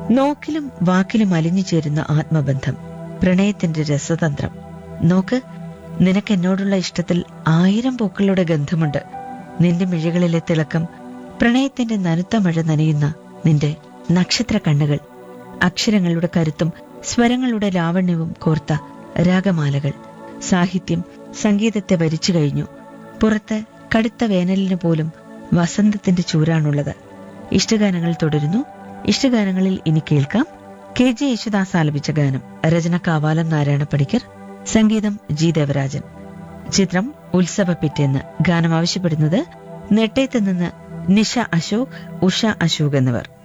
നോക്കിലും വാക്കിലും അലിഞ്ഞു ചേരുന്ന ആത്മബന്ധം പ്രണയത്തിന്റെ രസതന്ത്രം നോക്ക് നിനക്ക് എന്നോടുള്ള ഇഷ്ടത്തിൽ ആയിരം പൂക്കളുടെ ഗന്ധമുണ്ട് നിന്റെ മിഴികളിലെ തിളക്കം പ്രണയത്തിന്റെ നനുത്ത മഴ നനയുന്ന നിന്റെ നക്ഷത്ര കണ്ണുകൾ അക്ഷരങ്ങളുടെ കരുത്തും സ്വരങ്ങളുടെ ലാവണ്യവും കോർത്ത രാഗമാലകൾ സാഹിത്യം സംഗീതത്തെ വരിച്ചു കഴിഞ്ഞു പുറത്ത് കടുത്ത വേനലിന് പോലും വസന്തത്തിന്റെ ചൂരാണുള്ളത് ഇഷ്ടഗാനങ്ങൾ തുടരുന്നു ഇഷ്ടഗാനങ്ങളിൽ ഇനി കേൾക്കാം കെ ജെ യേശുദാസ് ആലപിച്ച ഗാനം രചന കാവാലം നാരായണ പണിക്കർ സംഗീതം ജി ദേവരാജൻ ചിത്രം ഉത്സവപ്പിറ്റെന്ന് ഗാനം ആവശ്യപ്പെടുന്നത് നെട്ടയത്ത് നിന്ന് നിഷ അശോക് ഉഷ അശോക് എന്നിവർ